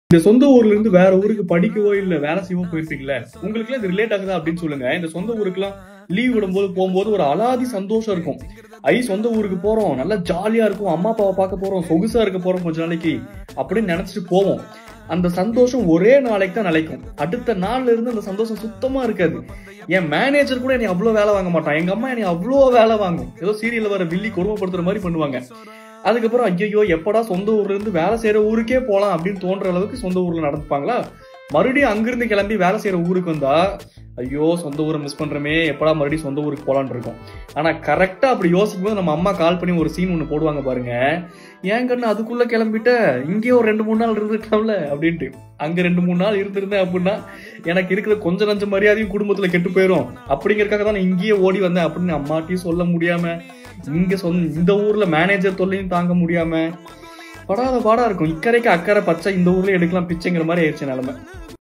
இந்த சொந்த ஊர்ல இருந்து வேற ஊருக்கு படிக்கவோ இல்ல வேலை செய்யவோ போயிருப்பீங்கல்ல உங்களுக்கு எல்லாம் இது ரிலேட் ஆகுதா அப்படின்னு சொல்லுங்க இந்த சொந்த ஊருக்குலாம் லீவ் விடும்போது போகும்போது ஒரு அலாதி சந்தோஷம் இருக்கும் ஐ சொந்த ஊருக்கு போறோம் நல்லா ஜாலியா இருக்கும் அம்மா அப்பாவை பார்க்க போறோம் சொகுசா இருக்க போறோம் கொஞ்ச நாளைக்கு அப்படின்னு நினைச்சிட்டு போவோம் அந்த சந்தோஷம் ஒரே நாளைக்கு தான் நிலைக்கும் அடுத்த நாள்ல இருந்து அந்த சந்தோஷம் சுத்தமா இருக்காது என் மேனேஜர் கூட என்னை அவ்வளவு வேலை வாங்க மாட்டான் எங்க அம்மா என்னை அவ்வளோ வேலை வாங்கும் ஏதோ சீரியல்ல வர வில்லி கொடுமைப்படுத்துற மாதிரி பண்ணுவாங்க அதுக்கப்புறம் ஐயோ எப்படா சொந்த ஊர்ல இருந்து வேலை செய்யற ஊருக்கே போலாம் அப்படின்னு தோன்ற அளவுக்கு சொந்த ஊர்ல நடந்துப்பாங்களா மறுபடியும் அங்கிருந்து கிளம்பி வேலை செய்யற ஊருக்கு வந்தா ஐயோ சொந்த ஊரை மிஸ் பண்றோமே எப்படா மறுபடியும் சொந்த ஊருக்கு போலான்னு இருக்கும் ஆனா கரெக்டா அப்படி யோசிக்கும் போது நம்ம அம்மா கால் பண்ணி ஒரு சீன் ஒண்ணு போடுவாங்க பாருங்க ஏன் கண்ணு அதுக்குள்ள கிளம்பிட்ட இங்கேயே ஒரு ரெண்டு மூணு நாள் இருந்துக்கலாம்ல அப்படின்ட்டு அங்க ரெண்டு மூணு நாள் இருந்திருந்தேன் அப்படின்னா எனக்கு இருக்கிற கொஞ்ச நஞ்ச மரியாதையும் குடும்பத்துல கெட்டு போயிடும் அப்படிங்கறதுக்காக தான் நான் இங்கேயே ஓடி வந்தேன் அப்படின்னு அம்மாட்டையும் சொல்ல முடியாம இங்க சொந்த இந்த ஊர்ல மேனேஜர் தொல்லையும் தாங்க முடியாம படாத பாடா இருக்கும் இக்கரைக்கு அக்கறை பச்சை இந்த ஊர்ல எடுக்கலாம் பிச்சைங்கிற மாதிரி ஆயிடுச்சு நிலைமை